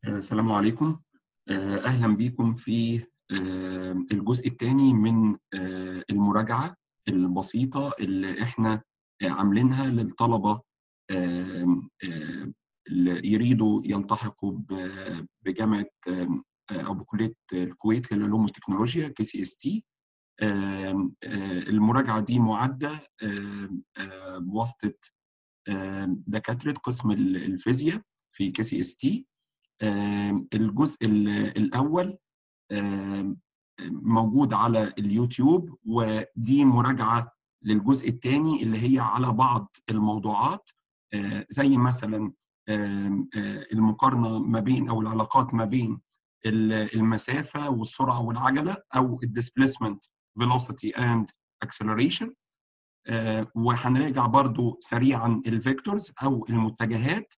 السلام عليكم اهلا بكم في الجزء الثاني من المراجعه البسيطه اللي احنا عاملينها للطلبه اللي يريدوا يلتحقوا بجامعه او بكليه الكويت للعلوم والتكنولوجيا كي سي اس تي المراجعه دي معده بواسطه دكاتره قسم الفيزياء في كي سي اس تي الجزء الاول موجود على اليوتيوب ودي مراجعه للجزء الثاني اللي هي على بعض الموضوعات زي مثلا المقارنه ما بين او العلاقات ما بين المسافه والسرعه والعجله او الديسبيسمنت velocity and acceleration وهنراجع برضو سريعا الفيكتورز او المتجهات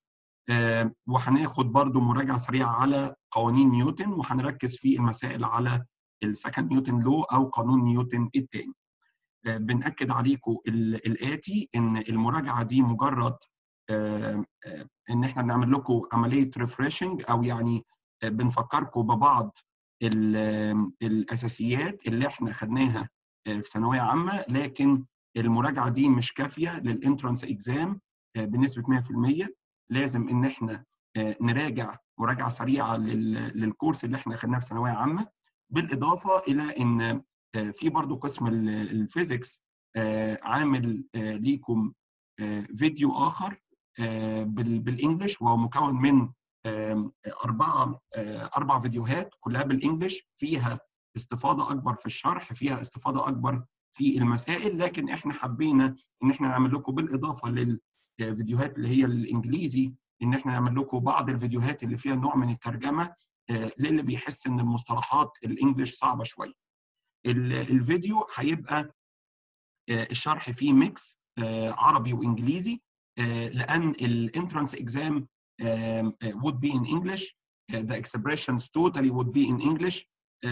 وهناخد برضو مراجعه سريعه على قوانين نيوتن وهنركز في المسائل على السكند نيوتن لو او قانون نيوتن الثاني بنأكد عليكم الآتي إن المراجعة دي مجرد إن إحنا بنعمل لكم عملية ريفريشنج أو يعني بنفكركم ببعض الأساسيات اللي إحنا خدناها في ثانوية عامة لكن المراجعة دي مش كافية للإنترانس إكزام بنسبة 100% لازم إن إحنا نراجع مراجعة سريعة للكورس اللي إحنا خدناه في ثانوية عامة بالإضافة إلى إن في برضو قسم الفيزيكس عامل ليكم فيديو اخر بالانجلش وهو مكون من اربعه اربع فيديوهات كلها بالانجلش فيها استفاضه اكبر في الشرح فيها استفاضه اكبر في المسائل لكن احنا حبينا ان احنا نعمل لكم بالاضافه للفيديوهات اللي هي الانجليزي ان احنا نعمل لكم بعض الفيديوهات اللي فيها نوع من الترجمه للي بيحس ان المصطلحات الانجليش صعبه شويه الفيديو هيبقى الشرح فيه ميكس عربي وانجليزي لان الانترانس اكزام would be in English the expressions totally would be in English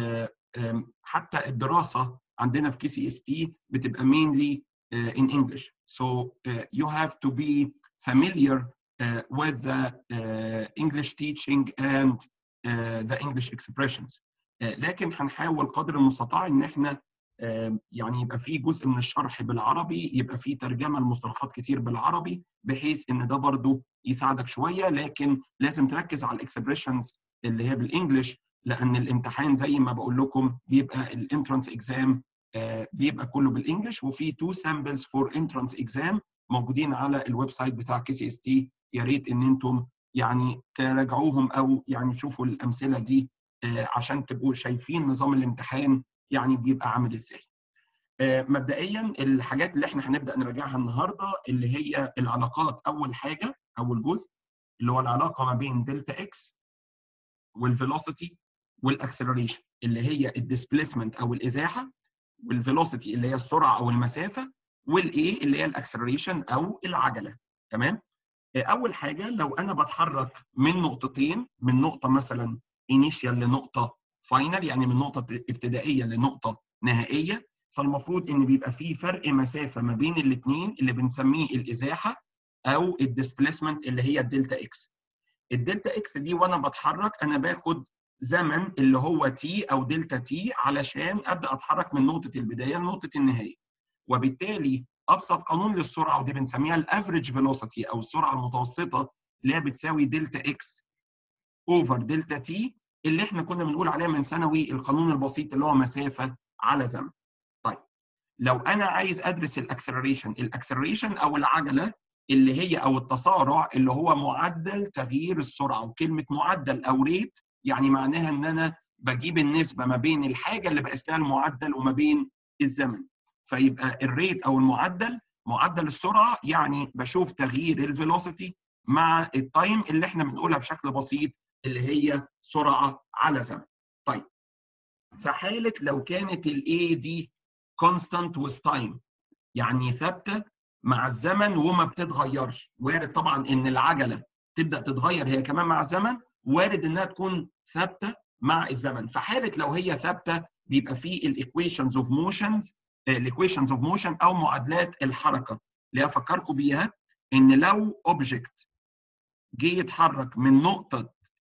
حتى الدراسه عندنا في كي سي اس تي بتبقى mainly in English so you have to be familiar with the English teaching and the English expressions لكن هنحاول قدر المستطاع ان احنا يعني يبقى في جزء من الشرح بالعربي يبقى في ترجمه لمصطلحات كتير بالعربي بحيث ان ده برضو يساعدك شويه لكن لازم تركز على الاكسبريشنز اللي هي بالانجلش لان الامتحان زي ما بقول لكم بيبقى الانترانس اكزام بيبقى كله بالانجلش وفي تو سامبلز فور انترانس اكزام موجودين على الويب سايت بتاع كي سي اس تي يا ريت ان انتم يعني تراجعوهم او يعني تشوفوا الامثله دي عشان تبقوا شايفين نظام الامتحان يعني بيبقى عامل ازاي. مبدئيا الحاجات اللي احنا هنبدا نراجعها النهارده اللي هي العلاقات اول حاجه اول جزء اللي هو العلاقه ما بين دلتا اكس والفيلوسيتي والاكسلريشن اللي هي الديسبيسمنت او الازاحه والفيلوسيتي اللي هي السرعه او المسافه والايه اللي هي الاكسلريشن او العجله تمام؟ اول حاجه لو انا بتحرك من نقطتين من نقطه مثلا انيشيال لنقطه فاينل يعني من نقطه ابتدائيه لنقطه نهائيه فالمفروض ان بيبقى في فرق مسافه ما بين الاثنين اللي بنسميه الازاحه او الديسبيسمنت اللي هي الدلتا اكس. الدلتا اكس دي وانا بتحرك انا باخد زمن اللي هو تي او دلتا تي علشان ابدا اتحرك من نقطه البدايه لنقطه النهايه. وبالتالي ابسط قانون للسرعه ودي بنسميها الافريج فيلوسيتي او السرعه المتوسطه اللي هي بتساوي دلتا اكس اوفر دلتا تي اللي احنا كنا بنقول عليها من ثانوي القانون البسيط اللي هو مسافه على زمن. طيب لو انا عايز ادرس الاكسلريشن، الاكسلريشن او العجله اللي هي او التسارع اللي هو معدل تغيير السرعه وكلمه معدل او ريت يعني معناها ان انا بجيب النسبه ما بين الحاجه اللي بقيس لها المعدل وما بين الزمن. فيبقى الريت او المعدل معدل السرعه يعني بشوف تغيير الفيلوسيتي مع التايم اللي احنا بنقولها بشكل بسيط اللي هي سرعه على زمن. طيب في حاله لو كانت الاي دي كونستانت وذ تايم يعني ثابته مع الزمن وما بتتغيرش، وارد طبعا ان العجله تبدا تتغير هي كمان مع الزمن، وارد انها تكون ثابته مع الزمن، في حاله لو هي ثابته بيبقى في الايكويشنز اوف موشنز الايكويشنز اوف موشن او معادلات الحركه اللي افكركم بيها ان لو اوبجكت جه يتحرك من نقطه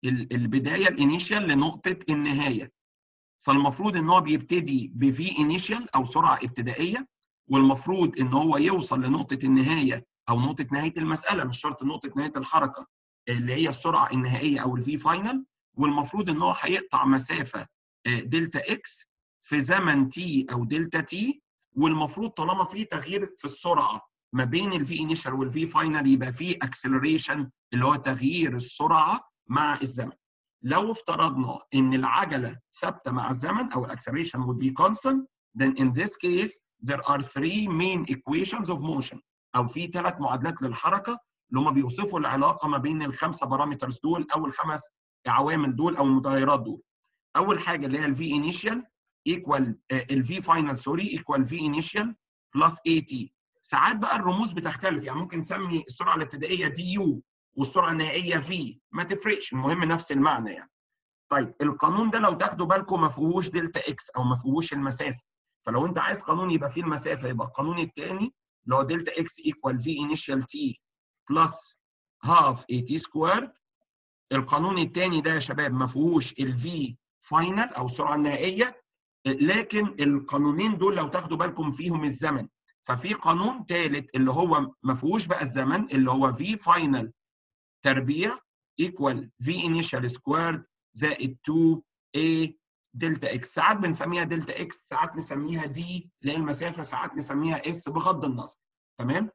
البدايه الانيشال لنقطه النهايه فالمفروض ان هو بيبتدي بفي انيشال او سرعه ابتدائيه والمفروض ان هو يوصل لنقطه النهايه او نقطه نهايه المساله مش شرط نقطه نهايه الحركه اللي هي السرعه النهائيه او الفي فاينل والمفروض ان هو هيقطع مسافه دلتا اكس في زمن تي او دلتا تي والمفروض طالما في تغيير في السرعه ما بين الفي انيشال والفي فاينل يبقى في اكسلريشن اللي هو تغيير السرعه مع الزمن لو افترضنا ان العجله ثابته مع الزمن او الاكسلريشن would be constant then in this case there are three main equations of motion او في ثلاث معادلات للحركه اللي هم بيوصفوا العلاقه ما بين الخمسه بارامترز دول او الخمس عوامل دول او المتغيرات دول اول حاجه اللي هي الفي انيشال ايكوال الفي فاينل سوري ايكوال في انيشال بلس اي تي ساعات بقى الرموز بتختلف يعني ممكن نسمي السرعه الابتدائيه دي يو والسرعه النهائيه في ما تفرقش المهم نفس المعنى يعني طيب القانون ده لو تاخدوا بالكم ما فيهوش دلتا اكس او ما فيهوش المسافه فلو انت عايز قانون يبقى فيه المسافه يبقى القانون الثاني اللي هو دلتا اكس ايكوال في انيشال تي بلس هاف اي تي سكوير القانون الثاني ده يا شباب ما فيهوش الفي فاينل او السرعه النهائيه لكن القانونين دول لو تاخدوا بالكم فيهم الزمن ففي قانون ثالث اللي هو ما فيهوش بقى الزمن اللي هو في فاينل تربيع ايكوال في انيشال سكويرد زائد 2 a دلتا اكس ساعات بنسميها دلتا اكس ساعات نسميها دي اللي هي المسافه ساعات نسميها اس بغض النظر تمام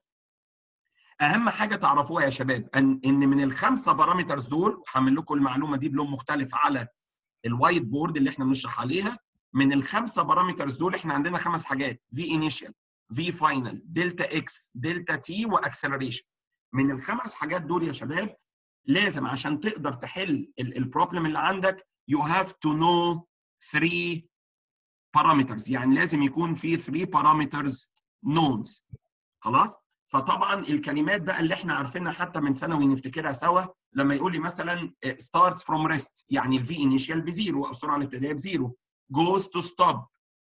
اهم حاجه تعرفوها يا شباب ان ان من الخمسه بارامترز دول هعمل لكم المعلومه دي بلون مختلف على الوايت بورد اللي احنا بنشرح عليها من الخمسه بارامترز دول احنا عندنا خمس حاجات في انيشال في فاينل دلتا اكس دلتا تي واكسلريشن من الخمس حاجات دول يا شباب لازم عشان تقدر تحل البروبلم اللي عندك you have to know three parameters يعني لازم يكون في three parameters knowns خلاص فطبعا الكلمات بقى اللي احنا عارفينها حتى من ثانوي نفتكرها سوا لما يقول لي مثلا starts from rest يعني الفي انيشال بزيرو او السرعه الابتدائيه بزيرو goes to stop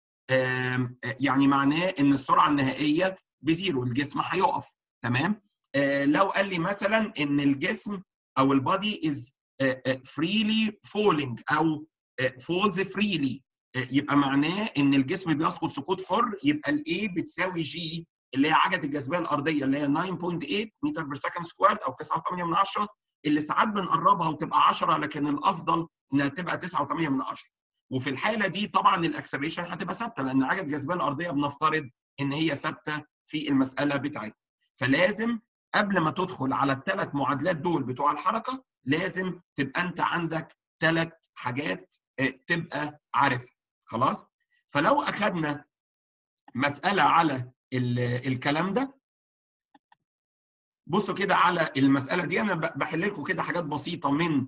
يعني معناه ان السرعه النهائيه بزيرو الجسم هيقف تمام لو قال لي مثلا ان الجسم او البادي از فريلي فولينج او فولز فريلي يبقى معناه ان الجسم بيسقط سقوط حر يبقى الاي بتساوي جي اللي هي عجله الجاذبيه الارضيه اللي هي 9.8 متر بير سكند سكوير او 9.8 من 10 اللي ساعات بنقربها وتبقى 10 لكن الافضل انها تبقى 9.8 من 10 وفي الحاله دي طبعا الاكسلريشن هتبقى ثابته لان عجله الجاذبيه الارضيه بنفترض ان هي ثابته في المساله بتاعتنا فلازم قبل ما تدخل على الثلاث معادلات دول بتوع الحركه لازم تبقى انت عندك ثلاث حاجات تبقى عارفها خلاص فلو اخذنا مساله على الكلام ده بصوا كده على المساله دي انا بحل لكم كده حاجات بسيطه من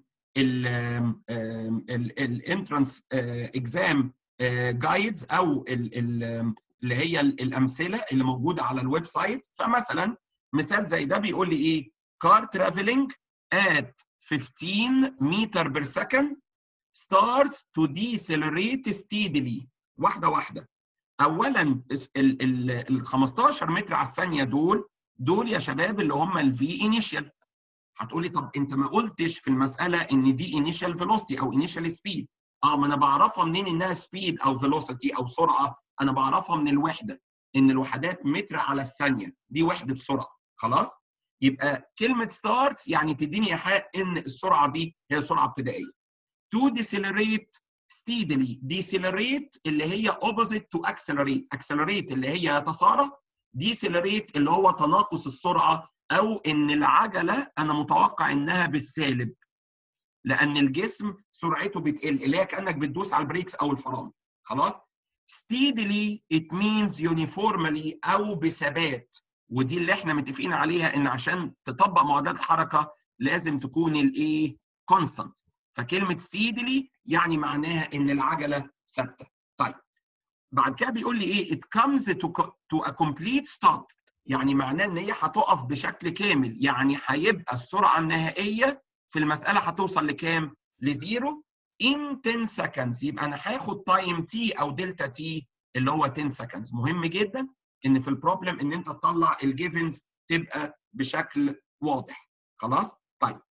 الانترانس اكزام جايدز او اللي هي الامثله اللي موجوده على الويب سايت فمثلا مثال زي ده بيقول لي ايه car traveling at 15 meter per second starts to decelerate steadily واحده واحده اولا ال 15 متر على الثانيه دول دول يا شباب اللي هم الفي انيشال هتقولي طب انت ما قلتش في المساله ان دي انيشال فيلوسيتي او انيشال سبيد اه ما انا بعرفها منين انها سبيد او فيلوسيتي او سرعه انا بعرفها من الوحده ان الوحدات متر على الثانيه دي وحده سرعه خلاص يبقى كلمه ستارت يعني تديني ايحاء ان السرعه دي هي سرعه ابتدائيه to decelerate steadily decelerate اللي هي opposite to accelerate accelerate اللي هي يتسارع decelerate اللي هو تناقص السرعه او ان العجله انا متوقع انها بالسالب لان الجسم سرعته بتقل اللي هي كانك بتدوس على البريكس او الفرامل خلاص steadily it means uniformly او بثبات ودي اللي احنا متفقين عليها ان عشان تطبق معادلات الحركه لازم تكون الايه كونستانت فكلمه steadily يعني معناها ان العجله ثابته طيب بعد كده بيقول لي ايه it comes to, to a complete stop يعني معناه ان هي هتقف بشكل كامل يعني هيبقى السرعه النهائيه في المساله هتوصل لكام لزيرو in 10 seconds يبقى انا هاخد تايم تي او دلتا تي اللي هو 10 seconds مهم جدا ان في البروبلم ان انت تطلع الجيفنز تبقى بشكل واضح خلاص طيب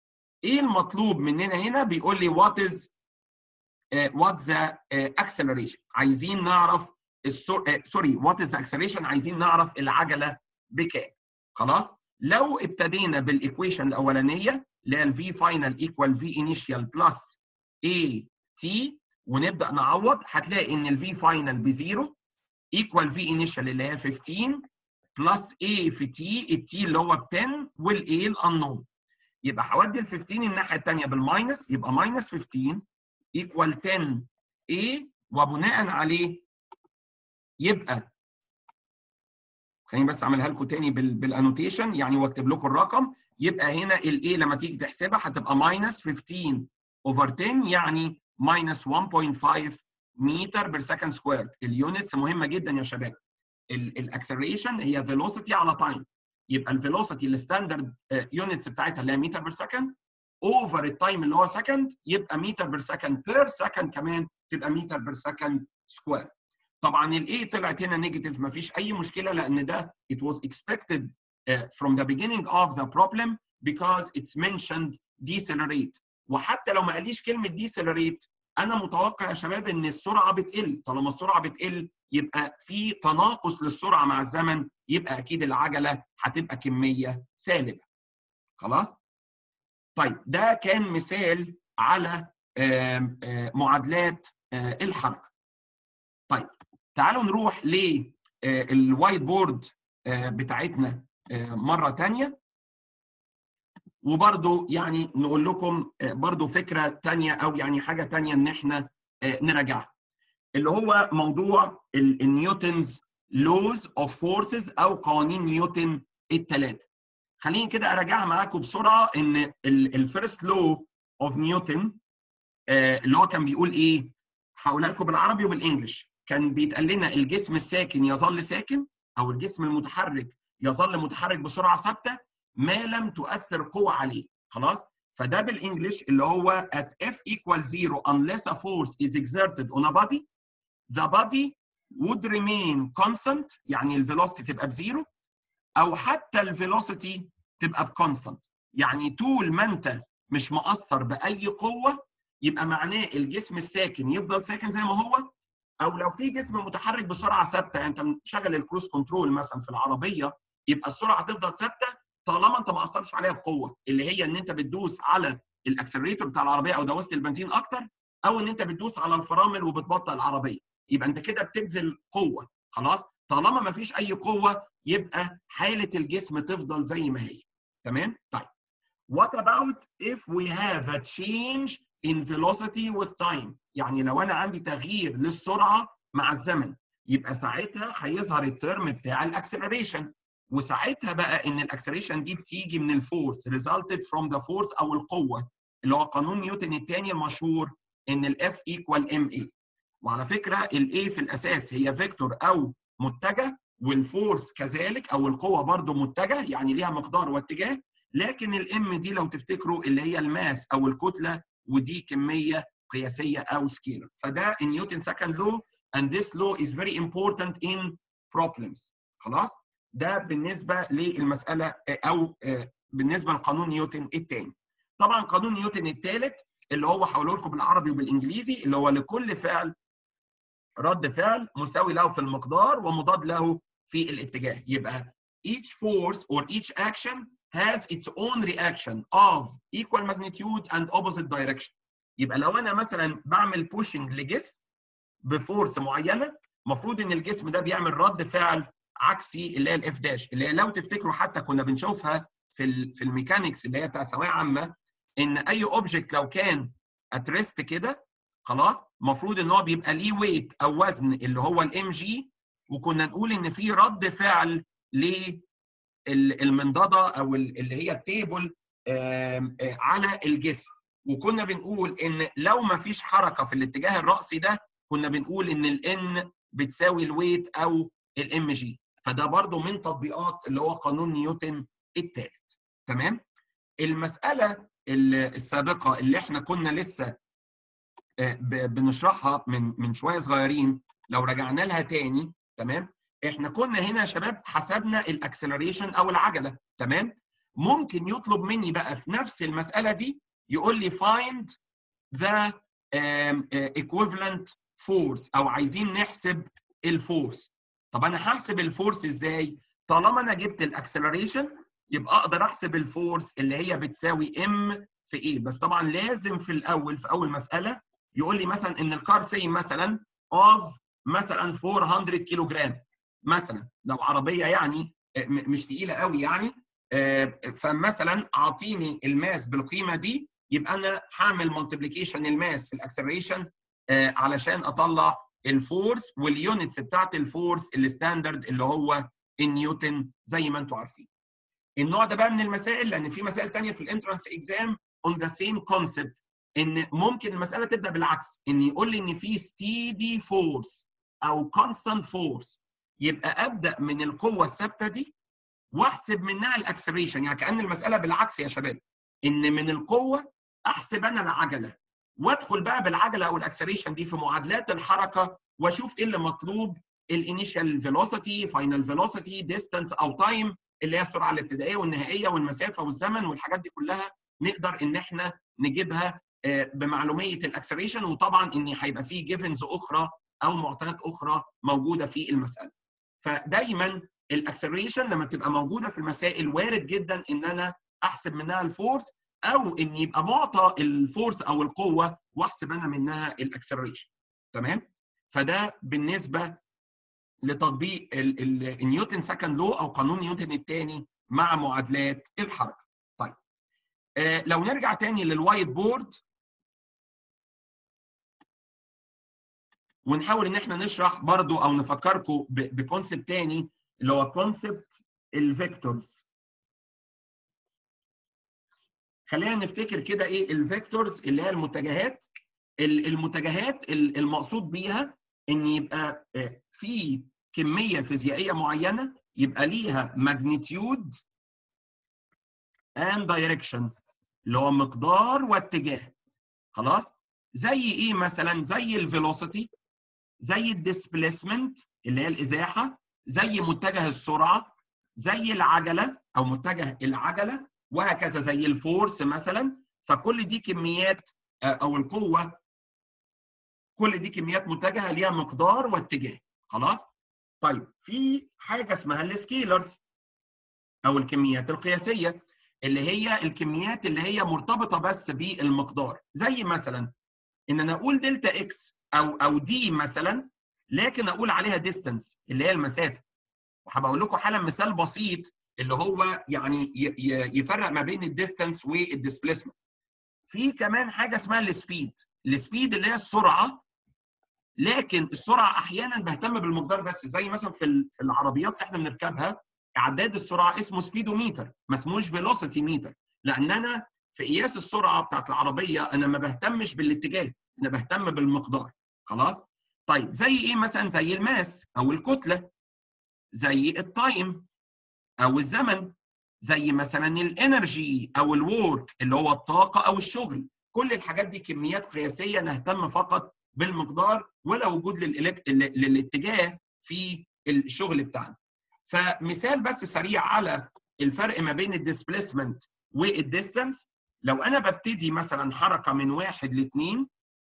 ايه المطلوب مننا هنا بيقول لي وات از وات ذا اكسلريشن عايزين نعرف سوري وات از اكسلريشن عايزين نعرف العجله بكام خلاص لو ابتدينا بالايكويشن الاولانيه اللي هي الفي فاينل ايكوال في انيشال بلس اي تي ونبدا نعوض هتلاقي ان الفي فاينل بزيرو ايكوال في انيشال اللي هي 15 بلس اي في تي التي اللي هو ب 10 والاي الانون يبقى هودي ال 15 الناحيه الثانيه بالماينس يبقى ماينس 15 ايكوال 10 اي وبناء عليه يبقى خليني بس اعملها لكم تاني بالانوتيشن يعني واكتب لكم الرقم يبقى هنا الاي لما تيجي تحسبها هتبقى ماينس 15 اوفر 10 يعني ماينس 1.5 متر بير سكند سكوير اليونتس مهمه جدا يا شباب الاكسلريشن هي فيلوسيتي على تايم يبقى الفيلوسيتي الستاندرد يونتس بتاعتها اللي هي متر بير سكند اوفر التايم اللي هو سكند يبقى متر بير سكند بير سكند كمان تبقى متر بير سكند سكوير طبعا الاي طلعت هنا نيجاتيف ما فيش اي مشكله لان ده it was expected uh, from the beginning of the problem because it's mentioned decelerate وحتى لو ما قاليش كلمه decelerate انا متوقع يا شباب ان السرعه بتقل طالما السرعه بتقل يبقى في تناقص للسرعه مع الزمن يبقى اكيد العجله هتبقى كميه سالبه خلاص طيب ده كان مثال على آآ آآ معادلات الحركه طيب تعالوا نروح للوايت بورد بتاعتنا مره ثانيه وبرضو يعني نقول لكم برضو فكره ثانيه او يعني حاجه ثانيه ان احنا نراجعها اللي هو موضوع النيوتنز لوز اوف فورسز او قوانين نيوتن الثلاثه خليني كده اراجعها معاكم بسرعه ان الفيرست لو اوف نيوتن اللي هو كان بيقول ايه هقولها لكم بالعربي وبالانجلش كان بيتقال لنا الجسم الساكن يظل ساكن او الجسم المتحرك يظل متحرك بسرعه ثابته ما لم تؤثر قوه عليه خلاص فده بالانجلش اللي هو at f equals zero unless a force is exerted on a body the body would remain constant يعني الفيلوسيتي تبقى بزيرو او حتى الفيلوسيتي تبقى بكونستانت يعني طول ما انت مش مأثر باي قوه يبقى معناه الجسم الساكن يفضل ساكن زي ما هو او لو في جسم متحرك بسرعه ثابته يعني انت مشغل الكروز كنترول مثلا في العربيه يبقى السرعه هتفضل ثابته طالما انت ما اثرتش عليها بقوه اللي هي ان انت بتدوس على الاكسلريتور بتاع العربيه او دوست البنزين اكتر او ان انت بتدوس على الفرامل وبتبطئ العربيه يبقى انت كده بتبذل قوه خلاص طالما ما فيش اي قوه يبقى حاله الجسم تفضل زي ما هي تمام طيب what about if we have a change in velocity with time يعني لو انا عندي تغيير للسرعه مع الزمن يبقى ساعتها هيظهر الترم بتاع الاكسلريشن وساعتها بقى ان الاكسلريشن دي بتيجي من الفورس resulted from the force او القوه اللي هو قانون نيوتن الثاني المشهور ان الاف ايكوال ام اي وعلى فكره الاي في الاساس هي فيكتور او متجه والفورس كذلك او القوه برضو متجه يعني ليها مقدار واتجاه لكن الام دي لو تفتكروا اللي هي الماس او الكتله ودي كميه قياسيه او سكيلر فده نيوتن سكند لو and this law is very important in problems خلاص ده بالنسبه للمساله او بالنسبه لقانون نيوتن الثاني طبعا قانون نيوتن الثالث اللي هو هقوله لكم بالعربي وبالانجليزي اللي هو لكل فعل رد فعل مساوي له في المقدار ومضاد له في الاتجاه يبقى each force or each action has its own reaction of equal magnitude and opposite direction يبقى لو انا مثلا بعمل بوشنج لجسم بفورس معينه المفروض ان الجسم ده بيعمل رد فعل عكسي اللي هي الاف داش اللي هي لو تفتكروا حتى كنا بنشوفها في في الميكانكس اللي هي بتاع ثانويه عامه ان اي اوبجكت لو كان اتريست كده خلاص المفروض ان هو بيبقى ليه ويت او وزن اللي هو الام جي وكنا نقول ان في رد فعل للمنضده او اللي هي التيبل على الجسم وكنا بنقول ان لو ما فيش حركه في الاتجاه الراسي ده كنا بنقول ان الان بتساوي الويت او الام جي فده برضو من تطبيقات اللي هو قانون نيوتن الثالث تمام المساله السابقه اللي احنا كنا لسه بنشرحها من من شويه صغيرين لو رجعنا لها تاني تمام احنا كنا هنا يا شباب حسبنا الاكسلريشن او العجله تمام ممكن يطلب مني بقى في نفس المساله دي يقول لي find the um, uh, equivalent force او عايزين نحسب الفورس طب انا هحسب الفورس ازاي طالما انا جبت الاكسلريشن يبقى اقدر احسب الفورس اللي هي بتساوي ام في ايه بس طبعا لازم في الاول في اول مساله يقول لي مثلا ان الكار سي مثلا اوف مثلا 400 كيلو جرام مثلا لو عربيه يعني مش تقيله قوي يعني فمثلا اعطيني الماس بالقيمه دي يبقى انا هعمل مالتيبليكيشن الماس في الاكسلريشن علشان اطلع الفورس واليونتس بتاعت الفورس الستاندرد اللي هو النيوتن زي ما انتم عارفين. النوع ده بقى من المسائل لان في مسائل ثانيه في الانترانس اكزام اون ذا سيم كونسبت ان ممكن المساله تبدا بالعكس ان يقول لي ان في ستيدي فورس او كونستانت فورس يبقى ابدا من القوه الثابته دي واحسب منها الاكسلريشن يعني كان المساله بالعكس يا شباب ان من القوه احسب انا العجله وادخل بقى بالعجله او الاكسلريشن دي في معادلات الحركه واشوف ايه اللي مطلوب الانيشال فيلوسيتي فاينل فيلوسيتي ديستانس او تايم اللي هي السرعه الابتدائيه والنهائيه والمسافه والزمن والحاجات دي كلها نقدر ان احنا نجيبها بمعلوميه الاكسلريشن وطبعا ان هيبقى في جيفنز اخرى او معطيات اخرى موجوده في المساله. فدايما الاكسلريشن لما تبقى موجوده في المسائل وارد جدا ان انا احسب منها الفورس او ان يبقى معطى الفورس او القوه واحسب انا منها الاكسلريشن. تمام؟ فده بالنسبه لتطبيق النيوتن سكند لو او قانون نيوتن الثاني مع معادلات الحركه. طيب آه لو نرجع تاني للوايت بورد ونحاول ان احنا نشرح برضو او نفكركم بكونسبت تاني اللي هو كونسبت الفيكتورز خلينا نفتكر كده ايه الفيكتورز اللي هي المتجهات المتجهات المقصود بيها ان يبقى في كميه فيزيائيه معينه يبقى ليها ماجنتيود and direction اللي هو مقدار واتجاه خلاص زي ايه مثلا زي الفيلوسيتي زي الديسبليسمنت اللي هي الازاحه زي متجه السرعه زي العجله او متجه العجله وهكذا زي الفورس مثلا فكل دي كميات او القوه كل دي كميات متجهه ليها مقدار واتجاه خلاص طيب في حاجه اسمها السكيلرز او الكميات القياسيه اللي هي الكميات اللي هي مرتبطه بس بالمقدار زي مثلا ان انا اقول دلتا اكس او او دي مثلا لكن اقول عليها ديستانس اللي هي المسافه وهبقى اقول لكم حالا مثال بسيط اللي هو يعني يفرق ما بين الديستانس والديسبليسمنت في كمان حاجه اسمها السبيد السبيد اللي هي السرعه لكن السرعه احيانا بهتم بالمقدار بس زي مثلا في في العربيات اللي احنا بنركبها اعداد السرعه اسمه سبيدوميتر ما اسموش فيلوسيتي ميتر لان انا في قياس السرعه بتاعت العربيه انا ما بهتمش بالاتجاه انا بهتم بالمقدار خلاص طيب زي ايه مثلا زي الماس او الكتله زي التايم او الزمن زي مثلا الانرجي او الورك اللي هو الطاقه او الشغل كل الحاجات دي كميات قياسيه نهتم فقط بالمقدار ولا وجود للإلك... للاتجاه في الشغل بتاعنا فمثال بس سريع على الفرق ما بين الديسبليسمنت والديستانس لو انا ببتدي مثلا حركه من واحد لاثنين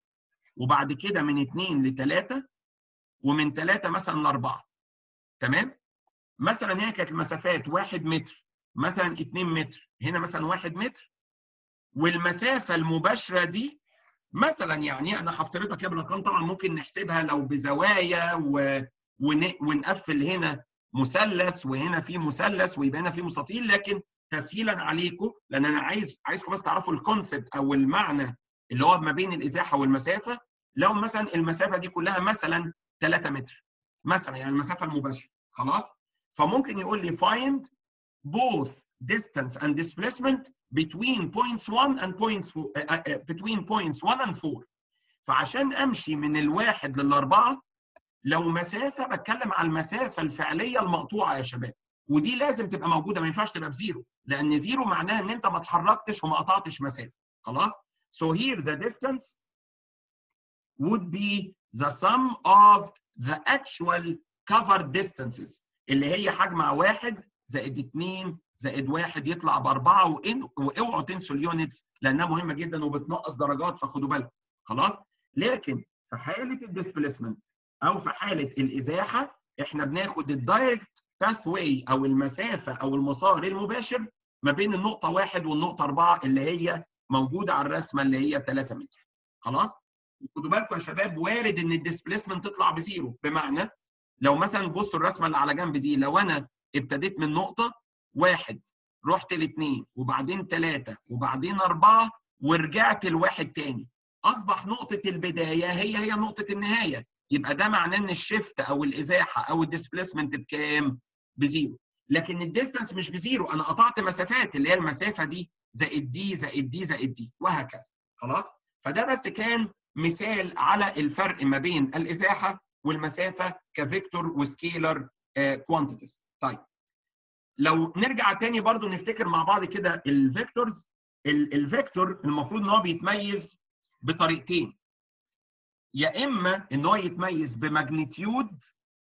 وبعد كده من اثنين لثلاثه ومن ثلاثه مثلا لاربعه تمام؟ مثلا هنا كانت المسافات واحد متر مثلا 2 متر هنا مثلا واحد متر والمسافه المباشره دي مثلا يعني انا هفترضها كده بالارقام طبعا ممكن نحسبها لو بزوايا و... ون... ونقفل هنا مثلث وهنا في مثلث ويبقى هنا في مستطيل لكن تسهيلا عليكم لان انا عايز عايزكم بس تعرفوا الكونسبت او المعنى اللي هو ما بين الازاحه والمسافه لو مثلا المسافه دي كلها مثلا 3 متر مثلا يعني المسافه المباشره خلاص فممكن يقول لي find both distance and displacement between points 1 and points four, uh, uh, between points 1 and 4 فعشان امشي من الواحد للاربعه لو مسافه بتكلم على المسافه الفعليه المقطوعه يا شباب ودي لازم تبقى موجوده ما ينفعش تبقى بزيرو لان زيرو معناها ان انت ما اتحركتش وما قطعتش مسافه خلاص so here the distance would be the sum of the actual covered distances اللي هي حجم واحد زائد 2 زائد واحد يطلع باربعه وإن واوعوا تنسوا اليونتس لانها مهمه جدا وبتنقص درجات فخدوا بالكم خلاص لكن في حاله الديسبيسمنت او في حاله الازاحه احنا بناخد الدايركت باث واي او المسافه او المسار المباشر ما بين النقطه واحد والنقطه اربعه اللي هي موجوده على الرسمه اللي هي 3 متر خلاص خدوا بالكم يا شباب وارد ان الديسبيسمنت تطلع بزيرو بمعنى لو مثلا بصوا الرسمه اللي على جنب دي لو انا ابتديت من نقطه واحد رحت لاثنين وبعدين ثلاثه وبعدين اربعه ورجعت لواحد تاني اصبح نقطه البدايه هي هي نقطه النهايه يبقى ده معناه ان الشيفت او الازاحه او الديسبيسمنت بكام؟ بزيرو لكن الديستنس مش بزيرو انا قطعت مسافات اللي هي المسافه دي زائد دي زائد دي زائد دي وهكذا خلاص فده بس كان مثال على الفرق ما بين الازاحه والمسافه كفيكتور وسكيلر كوانتيتيز طيب لو نرجع تاني برضو نفتكر مع بعض كده الفيكتورز الفيكتور المفروض ان هو بيتميز بطريقتين يا اما ان هو يتميز بماجنتيود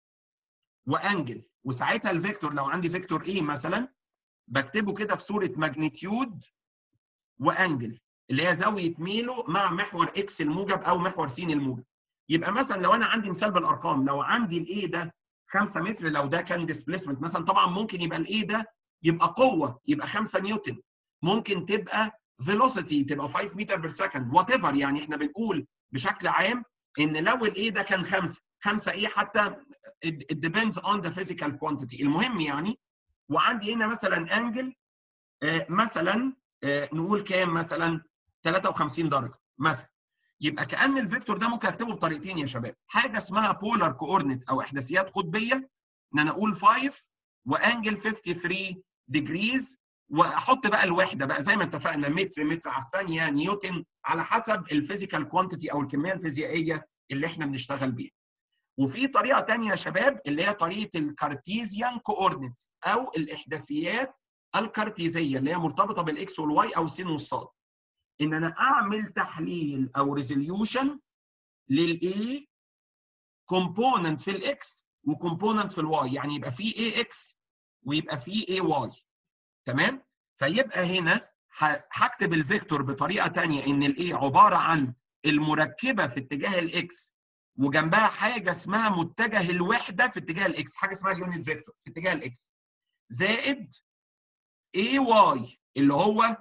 وانجل وساعتها الفيكتور لو عندي فيكتور ايه مثلا بكتبه كده في صوره ماجنتيود وانجل اللي هي زاويه ميله مع محور اكس الموجب او محور س الموجب يبقى مثلا لو انا عندي مثال بالارقام لو عندي الاي ده 5 متر لو ده كان ديسبيسمنت مثلا طبعا ممكن يبقى الاي ده يبقى قوه يبقى 5 نيوتن ممكن تبقى فيلوسيتي تبقى 5 متر بير سكند وات ايفر يعني احنا بنقول بشكل عام ان لو الاي ده كان 5 5 ايه حتى it depends on the physical quantity المهم يعني وعندي هنا مثلا انجل آه مثلا آه نقول كام مثلا 53 درجه مثلا يبقى كان الفيكتور ده ممكن اكتبه بطريقتين يا شباب حاجه اسمها بولار كوردينتس او احداثيات قطبيه ان انا اقول 5 وانجل 53 ديجريز واحط بقى الوحده بقى زي ما اتفقنا متر متر على الثانيه نيوتن على حسب الفيزيكال كوانتيتي او الكميه الفيزيائيه اللي احنا بنشتغل بيها. وفي طريقه ثانيه يا شباب اللي هي طريقه الكارتيزيان كوردينتس او الاحداثيات الكارتيزيه اللي هي مرتبطه بالاكس والواي او السين والصاد. ان انا اعمل تحليل او ريزوليوشن للاي كومبوننت في الاكس وكومبوننت في الواي يعني يبقى في اي اكس ويبقى في اي واي تمام فيبقى هنا هكتب الفيكتور بطريقه ثانيه ان الاي عباره عن المركبه في اتجاه الاكس وجنبها حاجه اسمها متجه الوحده في اتجاه الاكس حاجه اسمها اليونت فيكتور في اتجاه الاكس زائد اي واي اللي هو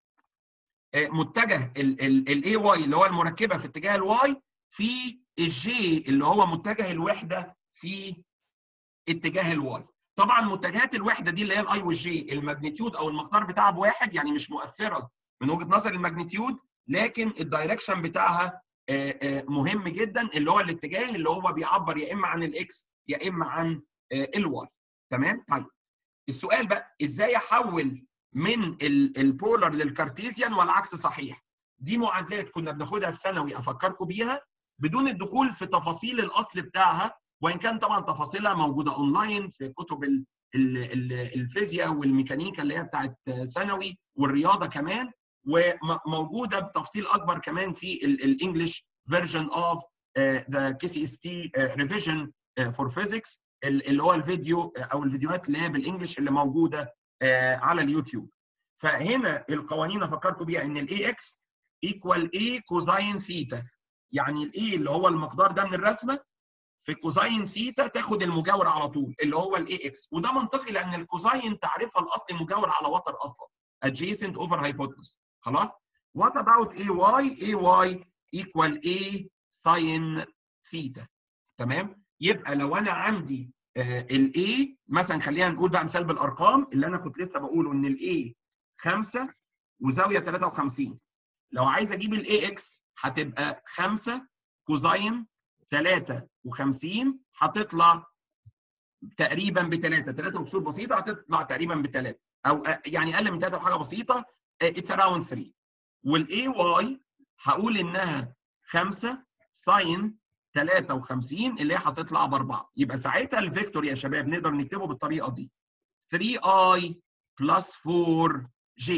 متجه الاي واي اللي هو المركبه في اتجاه الواي في الجي اللي هو متجه الوحده في اتجاه الواي طبعا متجهات الوحده دي اللي هي الاي والجي الماجنتيود او المقدار بتاعها بواحد يعني مش مؤثره من وجهه نظر الماجنتيود لكن الدايركشن بتاعها مهم جدا اللي هو الاتجاه اللي هو بيعبر يا اما عن الاكس يا اما عن الواي تمام طيب السؤال بقى ازاي احول من البولر للكارتيزيان والعكس صحيح دي معادلات كنا بناخدها في ثانوي افكركم بيها بدون الدخول في تفاصيل الاصل بتاعها وان كان طبعا تفاصيلها موجوده اونلاين في كتب ال ال ال الفيزياء والميكانيكا اللي هي بتاعت ثانوي والرياضه كمان وموجوده بتفصيل اكبر كمان في الانجلش فيرجن اوف ذا كي سي اس تي ريفيجن فور فيزيكس اللي هو الفيديو او الفيديوهات اللي هي بالانجلش اللي موجوده على اليوتيوب فهنا القوانين افكركم بيها ان الاي اكس ايكوال اي كوزاين ثيتا يعني الاي اللي هو المقدار ده من الرسمه في كوزاين ثيتا تاخد المجاور على طول اللي هو الاي اكس وده منطقي لان الكوزاين تعريفها الاصلي مجاور على وتر اصلا adjacent over hypotenuse خلاص what about ay ay equal a sin ثيتا تمام يبقى لو انا عندي الاي مثلا خلينا نقول بقى مثال بالارقام اللي انا كنت لسه بقوله ان الاي 5 وزاويه 53 لو عايز اجيب الاي اكس هتبقى 5 كوزاين 53 هتطلع تقريبا بثلاثه ثلاثه بكسور بسيطه هتطلع تقريبا بثلاثه او يعني اقل من ثلاثه بحاجه بسيطه اتس اراوند 3 والاي واي هقول انها 5 ساين 53 اللي هي هتطلع باربعه يبقى ساعتها الفيكتور يا شباب نقدر نكتبه بالطريقه دي 3i بلس 4j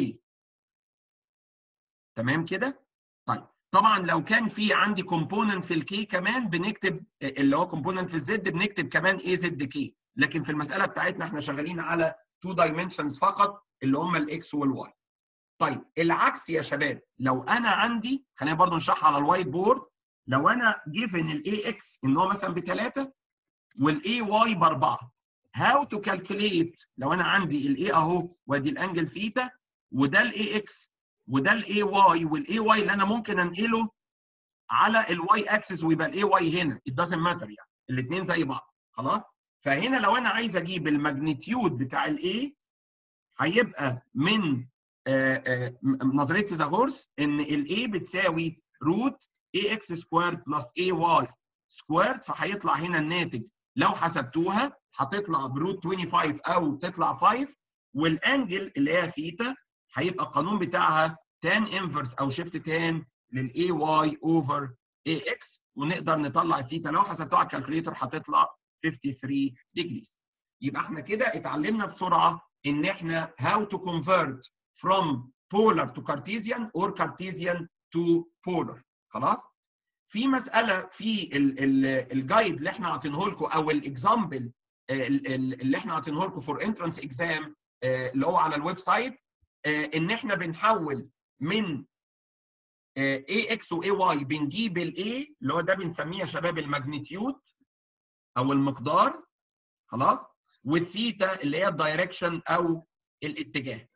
تمام كده؟ طيب طبعا لو كان في عندي كومبوننت في الكي كمان بنكتب اللي هو كومبوننت في الزد بنكتب كمان اي زد كي لكن في المساله بتاعتنا احنا شغالين على 2 دايمنشنز فقط اللي هم الاكس والواي طيب العكس يا شباب لو انا عندي خلينا برضو نشرحها على الوايت بورد لو انا جيفن الاي اكس ان هو مثلا بثلاثه والاي واي باربعه هاو تو كالكوليت لو انا عندي الاي اهو وادي الانجل ثيتا وده الاي اكس وده الاي واي والاي واي اللي انا ممكن انقله على الواي اكسس ويبقى الاي واي هنا it doesn't matter يعني الاثنين زي بعض خلاص فهنا لو انا عايز اجيب الماجنتيود بتاع الاي هيبقى من آآ آآ نظريه فيثاغورس ان الاي بتساوي روت اي اكس سكويرد بلس اي واي سكويرد فهيطلع هنا الناتج لو حسبتوها هتطلع بروت 25 او تطلع 5 والانجل اللي هي ثيتا هيبقى القانون بتاعها تان انفرس او شيفت تان للاي واي اوفر اي اكس ونقدر نطلع الثيتا لو حسبتوها على الكالكوليتر هتطلع 53 ديجريز يبقى احنا كده اتعلمنا بسرعه ان احنا how to convert from polar to Cartesian or Cartesian to polar خلاص في مساله في الجايد اللي احنا عاطينه لكم او الاكزامبل اللي احنا عاطينه لكم فور انترنس اكزام اللي هو على الويب سايت ان احنا بنحول من اي اكس واي واي بنجيب الاي اللي هو ده بنسميه يا شباب الماجنتيود او المقدار خلاص والثيتا اللي هي الدايركشن او الاتجاه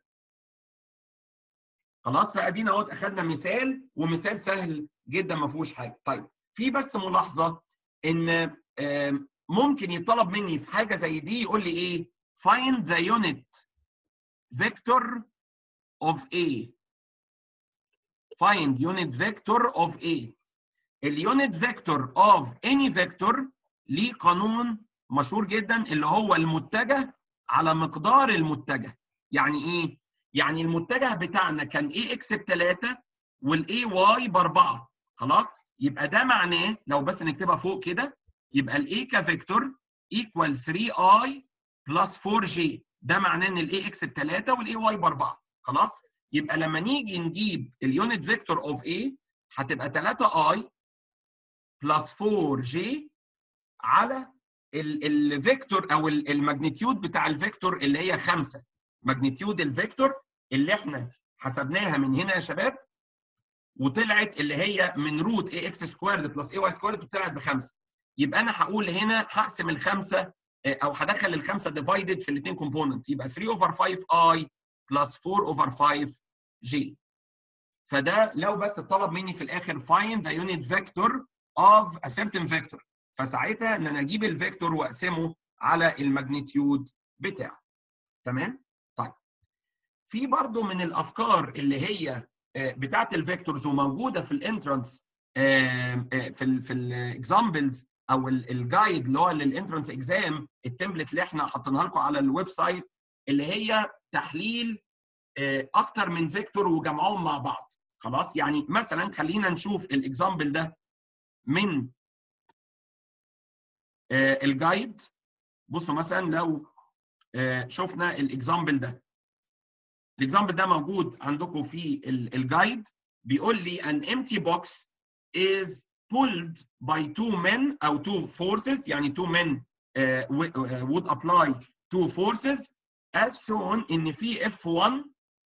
خلاص فادينا اهوت اخذنا مثال ومثال سهل جدا ما فيهوش حاجه طيب في بس ملاحظه ان ممكن يطلب مني في حاجه زي دي يقول لي ايه find the unit vector of A find unit vector of A اليونت فيكتور of any vector ليه قانون مشهور جدا اللي هو المتجه على مقدار المتجه يعني ايه يعني المتجه بتاعنا كان اي اكس ب 3 والاي واي ب 4 خلاص يبقى ده معناه لو بس نكتبها فوق كده يبقى الاي كفيكتور ايكوال 3 اي بلس 4 جي ده معناه ان الاي اكس ب 3 والاي واي ب 4 خلاص يبقى لما نيجي نجيب اليونت فيكتور اوف اي هتبقى 3 اي بلس 4 جي على الفيكتور او الماجنتيود بتاع الفيكتور اللي هي 5 ماجنتيود الفيكتور اللي احنا حسبناها من هنا يا شباب وطلعت اللي هي من روت اي اكس سكويرد بلس اي واي سكويرد وطلعت بخمسه يبقى انا هقول هنا هقسم الخمسه او هدخل الخمسه ديفايدد في الاثنين كومبوننتس يبقى 3 اوفر 5 اي بلس 4 اوفر 5 جي فده لو بس اتطلب مني في الاخر find the unit vector of a certain vector فساعتها ان انا اجيب الفيكتور واقسمه على الماجنتيود بتاعه تمام طيب في برضو من الافكار اللي هي بتاعه الفيكتورز وموجوده في الانترانس في ال في الاكزامبلز او الجايد اللي هو للانترانس اكزام التمبلت اللي احنا حاطينها لكم على الويب سايت اللي هي تحليل اكتر من فيكتور وجمعهم مع بعض خلاص يعني مثلا خلينا نشوف الاكزامبل ده من الجايد بصوا مثلا لو شفنا الاكزامبل ده الاكزامبل ده موجود عندكم في الجايد بيقول لي an empty box is pulled by two men او two forces يعني two men uh, would apply two forces as shown ان في F1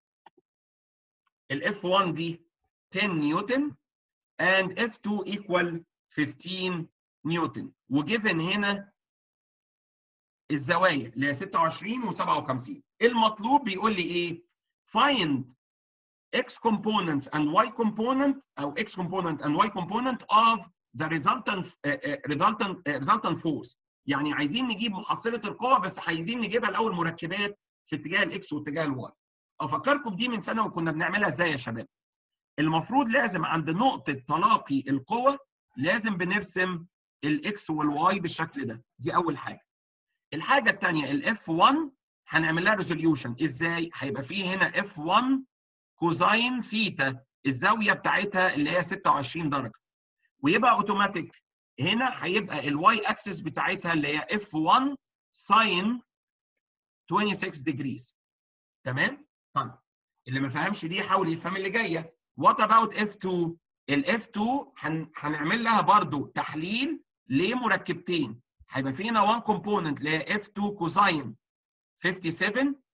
ال F1 دي 10 نيوتن and F2 equal 15 نيوتن وجيفن هنا الزوايا اللي هي 26 و57 المطلوب بيقول لي ايه find x components and y component او x component and y component of the resultant uh, resultant uh, resultant force يعني عايزين نجيب محصله القوه بس عايزين نجيبها الاول مركبات في اتجاه الاكس واتجاه الواي افكركم بدي من سنه وكنا بنعملها ازاي يا شباب المفروض لازم عند نقطه تلاقي القوه لازم بنرسم الاكس والواي بالشكل ده دي اول حاجه الحاجه الثانيه الاف 1 هنعمل لها ريزوليوشن ازاي هيبقى فيه هنا اف 1 كوزاين ثيتا الزاويه بتاعتها اللي هي 26 درجه ويبقى اوتوماتيك هنا هيبقى الواي اكسس بتاعتها اللي هي اف 1 ساين 26 ديجريز تمام طيب اللي ما فهمش دي يحاول يفهم اللي جايه وات اباوت اف 2 الاف 2 هن... هنعمل لها برضو تحليل لمركبتين هيبقى فينا 1 كومبوننت اللي هي اف 2 كوزاين 57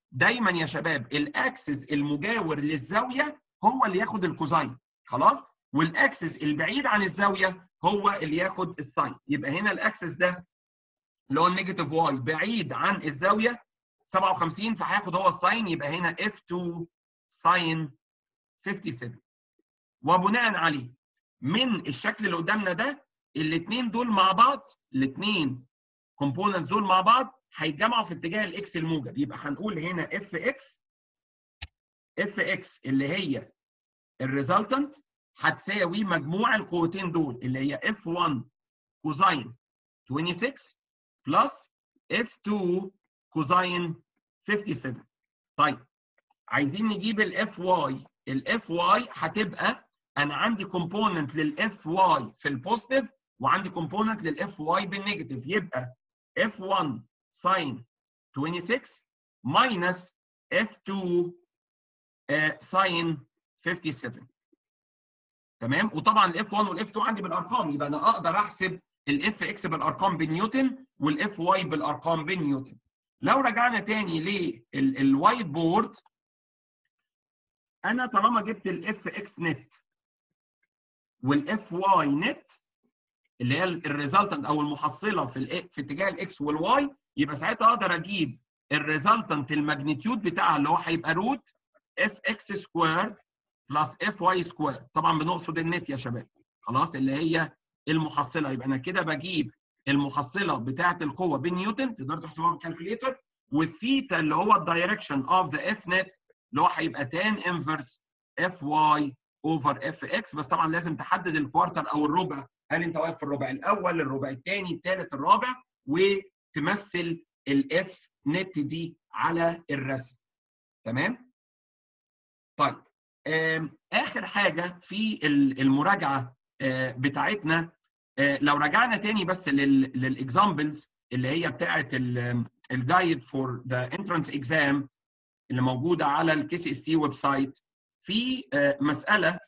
دايما يا شباب الاكسس المجاور للزاويه هو اللي ياخد الكوزاين خلاص والاكسس البعيد عن الزاويه هو اللي ياخد الساين يبقى هنا الاكسس ده اللي هو النيجاتيف واي بعيد عن الزاويه 57 فهياخد هو الساين يبقى هنا F2 ساين 57 وبناء عليه من الشكل اللي قدامنا ده الاثنين دول مع بعض الاثنين كومبوننتس دول مع بعض هيتجمعوا في اتجاه الاكس الموجب يبقى هنقول هنا اف اكس اف اكس اللي هي الريزلتنت هتساوي مجموع القوتين دول اللي هي اف 1 كوزاين 26 بلس اف 2 كوزاين 57 طيب عايزين نجيب الاف واي الاف واي هتبقى انا عندي كومبوننت للاف واي في البوزيتيف وعندي كومبوننت للاف واي بالنيجاتيف يبقى اف 1 ساين 26 minus f2 ساين 57 تمام وطبعا الاف 1 والاف 2 عندي بالارقام يبقى انا اقدر احسب الاف اكس بالارقام بنيوتن والاف واي بالارقام بنيوتن لو رجعنا تاني للوايت بورد انا طالما جبت الاف اكس نت والاف واي نت اللي هي الريزلتنت او المحصله في في اتجاه الاكس والواي يبقى ساعتها اقدر اجيب الريزلتنت الماجنتيود بتاعها اللي هو هيبقى روت اف اكس سكوير بلس اف واي سكوير طبعا بنقصد النت يا شباب خلاص اللي هي المحصله يبقى انا كده بجيب المحصله بتاعه القوه بنيوتن تقدر تحسبها بالكالكوليتر والثيتا اللي هو الدايركشن اوف ذا اف نت اللي هو هيبقى تان انفرس اف واي اوفر اف اكس بس طبعا لازم تحدد الكوارتر او الربع هل انت واقف في الربع الاول الربع الثاني الثالث الرابع وتمثل الاف نت دي على الرسم تمام طيب اخر حاجه في المراجعه بتاعتنا لو رجعنا تاني بس للاكزامبلز اللي هي بتاعه الجايد فور ذا انترانس اكزام اللي موجوده على الكي سي اس تي ويب سايت في مساله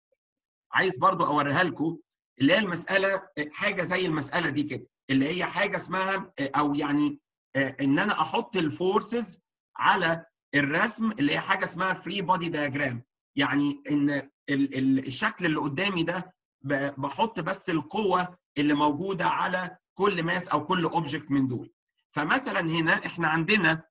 عايز برضو اوريها لكم اللي هي المساله حاجه زي المساله دي كده اللي هي حاجه اسمها او يعني ان انا احط الفورسز على الرسم اللي هي حاجه اسمها فري بودي دايجرام يعني ان الشكل اللي قدامي ده بحط بس القوه اللي موجوده على كل ماس او كل اوبجكت من دول فمثلا هنا احنا عندنا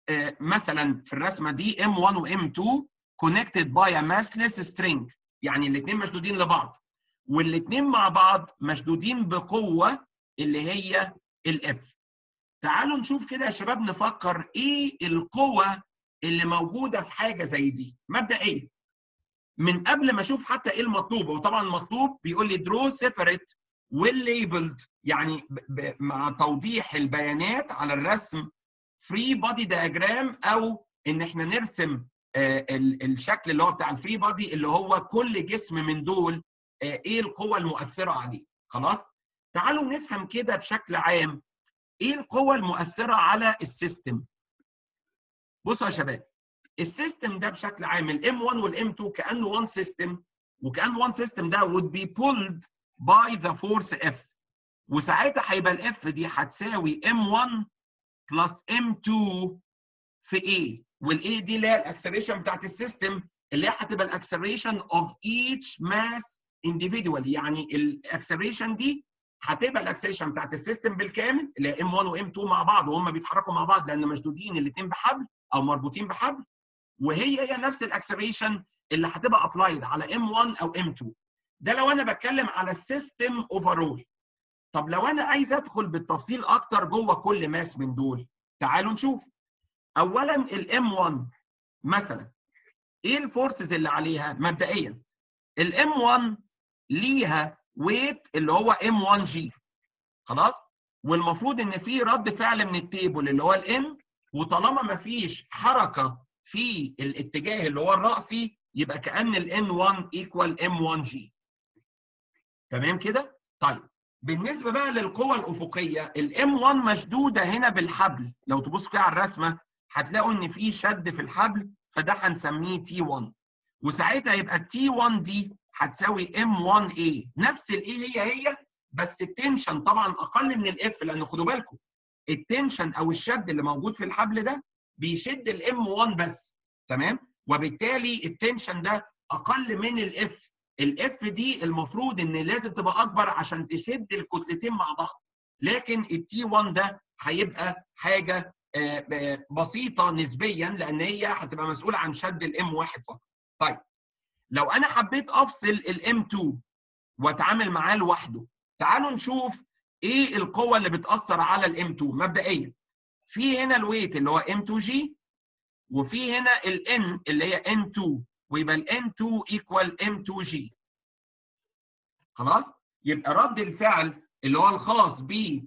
مثلا في الرسمه دي M1 و M2 connected by a massless string يعني الاثنين مشدودين لبعض والاثنين مع بعض مشدودين بقوه اللي هي الاف تعالوا نشوف كده يا شباب نفكر ايه القوه اللي موجوده في حاجه زي دي مبدئيا من قبل ما اشوف حتى ايه المطلوب هو طبعا المطلوب بيقول لي درو سيبريت والليبلد يعني مع توضيح البيانات على الرسم فري بودي دياجرام او ان احنا نرسم الشكل اللي هو بتاع الفري بودي اللي هو كل جسم من دول ايه القوه المؤثره عليه خلاص تعالوا نفهم كده بشكل عام ايه القوه المؤثره على السيستم بصوا يا شباب السيستم ده بشكل عام الام 1 والام 2 كانه وان سيستم وكان وان سيستم ده would be pulled by the force F وساعتها هيبقى الاف دي هتساوي M1 بلس M2 في A والاي دي اللي هي الاكسلريشن بتاعت السيستم اللي هي هتبقى الاكسلريشن of each mass individually يعني الاكسلريشن دي هتبقى الاكسلريشن بتاعت السيستم بالكامل اللي هي M1 وM2 مع بعض وهم بيتحركوا مع بعض لان مشدودين الاثنين بحبل او مربوطين بحبل وهي هي نفس الاكسلريشن اللي هتبقى ابلايد على M1 او M2 ده لو انا بتكلم على السيستم اوفرول طب لو انا عايز ادخل بالتفصيل اكتر جوه كل ماس من دول تعالوا نشوف اولا الام 1 مثلا ايه الفورسز اللي عليها مبدئيا الام 1 ليها ويت اللي هو ام 1 جي خلاص والمفروض ان في رد فعل من التيبل اللي هو الام وطالما ما فيش حركه في الاتجاه اللي هو الرأسي يبقى كأن ال N1 equal M1G تمام كده؟ طيب بالنسبة بقى للقوة الأفقية ال M1 مشدودة هنا بالحبل لو تبصوا كده على الرسمة هتلاقوا إن في شد في الحبل فده هنسميه T1 وساعتها يبقى ال T1 دي هتساوي M1A نفس ال A هي هي بس التنشن طبعا أقل من الإف لأن خدوا بالكم التنشن أو الشد اللي موجود في الحبل ده بيشد الام 1 بس تمام وبالتالي التنشن ده اقل من الاف الاف دي المفروض ان لازم تبقى اكبر عشان تشد الكتلتين مع بعض لكن التي 1 ده هيبقى حاجه بسيطه نسبيا لان هي هتبقى مسؤوله عن شد الام 1 فقط طيب لو انا حبيت افصل الام 2 واتعامل معاه لوحده تعالوا نشوف ايه القوه اللي بتاثر على الام 2 مبدئيا في هنا الويت اللي هو ام 2 جي وفي هنا الان اللي هي ان 2 ويبقى الان 2 ايكوال ام 2 جي خلاص يبقى رد الفعل اللي هو الخاص ب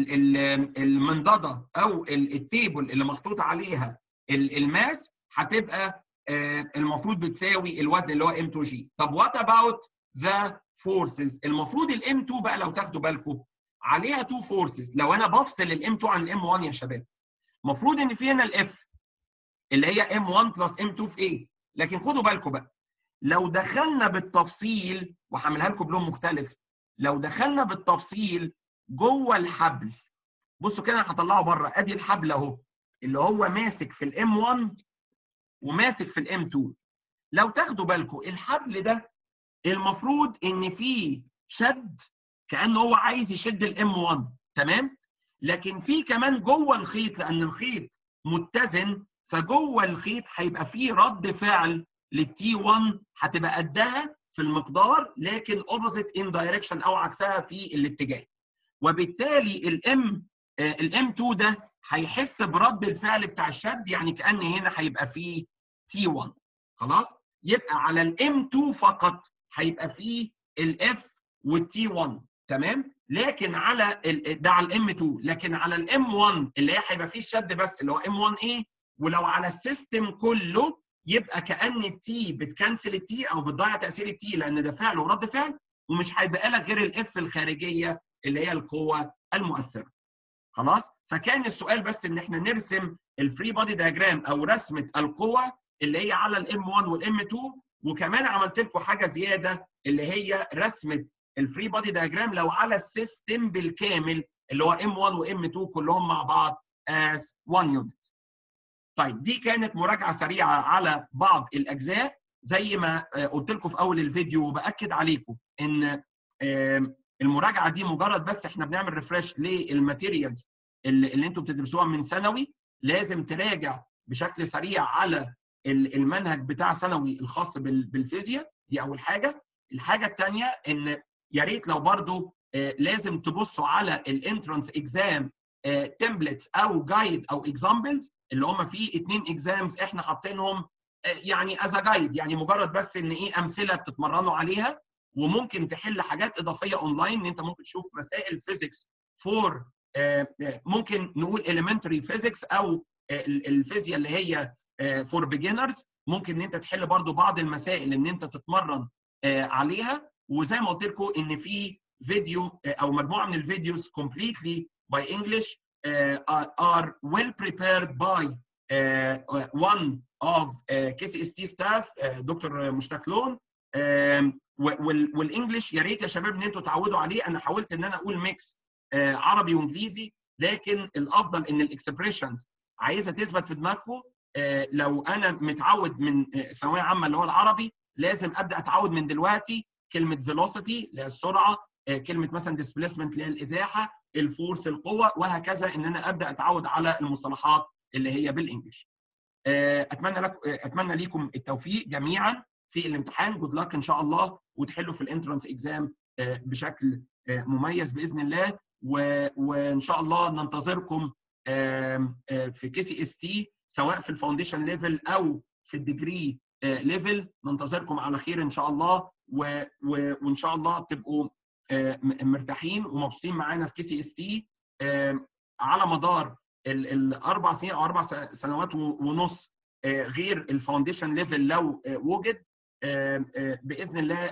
المنضده او التيبل اللي محطوط عليها الماس هتبقى المفروض بتساوي الوزن اللي هو ام 2 جي طب وات اباوت ذا فورسز المفروض الام 2 بقى لو تاخدوا بالكم عليها تو فورسز لو انا بفصل الام 2 عن الام 1 يا شباب المفروض ان في هنا الاف اللي هي ام 1 بلس ام 2 في ايه لكن خدوا بالكم بقى لو دخلنا بالتفصيل وهعملها لكم بلون مختلف لو دخلنا بالتفصيل جوه الحبل بصوا كده انا هطلعه بره ادي الحبل اهو اللي هو ماسك في الام 1 وماسك في الام 2 لو تاخدوا بالكم الحبل ده المفروض ان فيه شد كانه هو عايز يشد الام 1 تمام لكن في كمان جوه الخيط لان الخيط متزن فجوه الخيط هيبقى فيه رد فعل للتي 1 هتبقى قدها في المقدار لكن اوبوزيت ان دايركشن او عكسها في الاتجاه وبالتالي الام الام 2 ده هيحس برد الفعل بتاع الشد يعني كان هنا هيبقى فيه تي 1 خلاص يبقى على الام 2 فقط هيبقى فيه الاف والتي 1 تمام لكن على ده على الام 2 لكن على الام 1 اللي هي هيبقى فيه الشد بس اللي هو ام 1 ايه ولو على السيستم كله يبقى كان التي بتكنسل التي او بتضيع تاثير التي لان ده فعل ورد فعل ومش هيبقى لك غير الاف الخارجيه اللي هي القوه المؤثره خلاص فكان السؤال بس ان احنا نرسم الفري بودي دياجرام او رسمه القوه اللي هي على الام 1 والام 2 وكمان عملت لكم حاجه زياده اللي هي رسمه الفري بودي دياجرام لو على السيستم بالكامل اللي هو ام 1 وام 2 كلهم مع بعض as one unit. طيب دي كانت مراجعه سريعه على بعض الاجزاء زي ما قلت لكم في اول الفيديو وباكد عليكم ان المراجعه دي مجرد بس احنا بنعمل ريفرش للماتيريالز اللي, اللي انتم بتدرسوها من ثانوي لازم تراجع بشكل سريع على المنهج بتاع ثانوي الخاص بالفيزياء دي اول حاجه الحاجه الثانيه ان يا ريت لو برضو لازم تبصوا على الانترنس اكزام تمبلتس او جايد او اكزامبلز اللي هم فيه اثنين اكزامز احنا حاطينهم يعني از جايد يعني مجرد بس ان ايه امثله تتمرنوا عليها وممكن تحل حاجات اضافيه اونلاين ان انت ممكن تشوف مسائل فيزيكس فور ممكن نقول elementary physics او الفيزياء اللي هي فور بيجنرز ممكن ان انت تحل برضو بعض المسائل ان انت تتمرن عليها وزي ما قلت لكم ان في فيديو او مجموعه من الفيديوز completely by English uh, are well prepared by uh, one of uh, KCST staff uh, دكتور مشتاق لون uh, والانجلش يا ريت يا شباب ان انتوا تعودوا عليه انا حاولت ان انا اقول ميكس uh, عربي وانجليزي لكن الافضل ان الاكسبريشنز عايزه تثبت في دماغكم uh, لو انا متعود من ثانويه عامه اللي هو العربي لازم ابدا اتعود من دلوقتي كلمه فيلوسيتي اللي هي السرعه كلمه مثلا ديسبيسمنت اللي هي الازاحه الفورس القوه وهكذا ان انا ابدا اتعود على المصطلحات اللي هي بالانجلش اتمنى لكم اتمنى ليكم التوفيق جميعا في الامتحان جود لك ان شاء الله وتحلوا في الانترنس اكزام بشكل مميز باذن الله وان شاء الله ننتظركم في كي سي اس تي سواء في الفاونديشن ليفل او في الديجري ليفل ننتظركم على خير ان شاء الله وان شاء الله تبقوا مرتاحين ومبسوطين معانا في كي سي اس تي على مدار الاربع سنين او اربع سنوات ونص غير الفاونديشن ليفل لو وجد باذن الله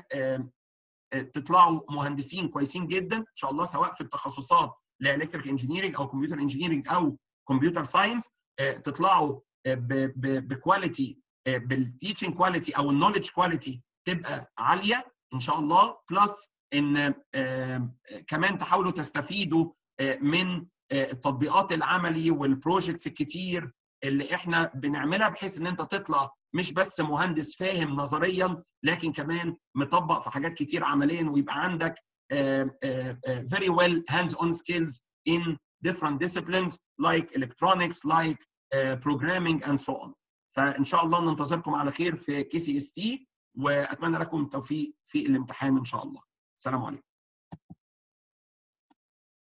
تطلعوا مهندسين كويسين جدا ان شاء الله سواء في التخصصات لالكتريك انجينيرنج او كمبيوتر انجينيرنج او كمبيوتر ساينس تطلعوا بكواليتي بالتيتشنج كواليتي او النولج كواليتي تبقى عاليه ان شاء الله بلس ان كمان تحاولوا تستفيدوا من التطبيقات العملي والبروجكتس الكتير اللي احنا بنعملها بحيث ان انت تطلع مش بس مهندس فاهم نظريا لكن كمان مطبق في حاجات كتير عمليا ويبقى عندك uh, uh, uh, very well hands-on skills in different disciplines like electronics, like uh, programming and so on. فان شاء الله ننتظركم على خير في كي سي اس تي واتمنى لكم التوفيق في الامتحان ان شاء الله. السلام عليكم.